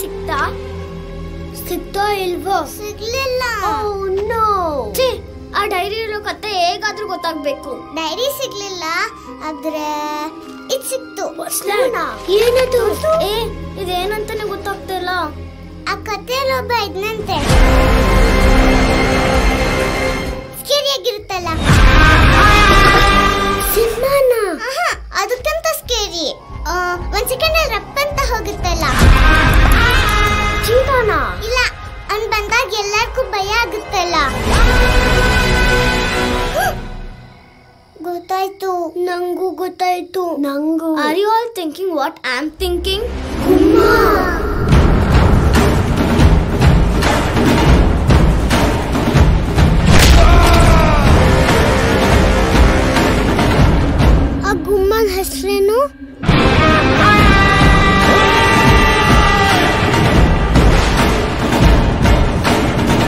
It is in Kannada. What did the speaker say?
ಸಿಕ್ತಾ ಸಿಕ್ತೋ ಇಲ್ವೋ ಸಿಗ್ಲಿಲ್ಲ ನೋ ಆ ಡೈರಿ ಇರೋ ಕತೆ ಹೇಗಾದ್ರೂ ಗೊತ್ತಾಗ್ಬೇಕು ಡೈರಿ ಸಿಗ್ಲಿಲ್ಲ ಆದ್ರೆ ಇದ್ ಸಿಕ್ತು ಏನದು ಏ ಇದೇನಂತಾನೆ ಗೊತ್ತಾಗ್ತಿಲ್ಲ ಆ ಕಥೆಯಲ್ಲಿ ಒಬ್ಬ ಇದ್ನಂತೆ ಸ್ಕೇರಿ ಆಗಿರುತ್ತಲ್ಲ ಸಿಂಹನ ಆಹಾ, ಅದಕ್ಕಿಂತ ಸ್ಕೇರಿ ಒಂದ್ ಸೆಕೆಂಡ್ ಅಲ್ಲಿ ರಪ್ ಅಂತ ಹೋಗುತ್ತಲ್ಲ ಚೀತಾನ ಇಲ್ಲ ಅವ್ನ್ ಬಂದಾಗ ಎಲ್ಲರಿಗೂ ಭಯ ಆಗುತ್ತಲ್ಲ ಹ್ಮ್. ಗೊತ್ತಾಯ್ತು ನಂಗೂ ಗೊತ್ತಾಯ್ತು ನಂಗೂ are you all thinking what I am thinking ಆ ಗುಮ್ಮನ್ ಹೆಸರೇನು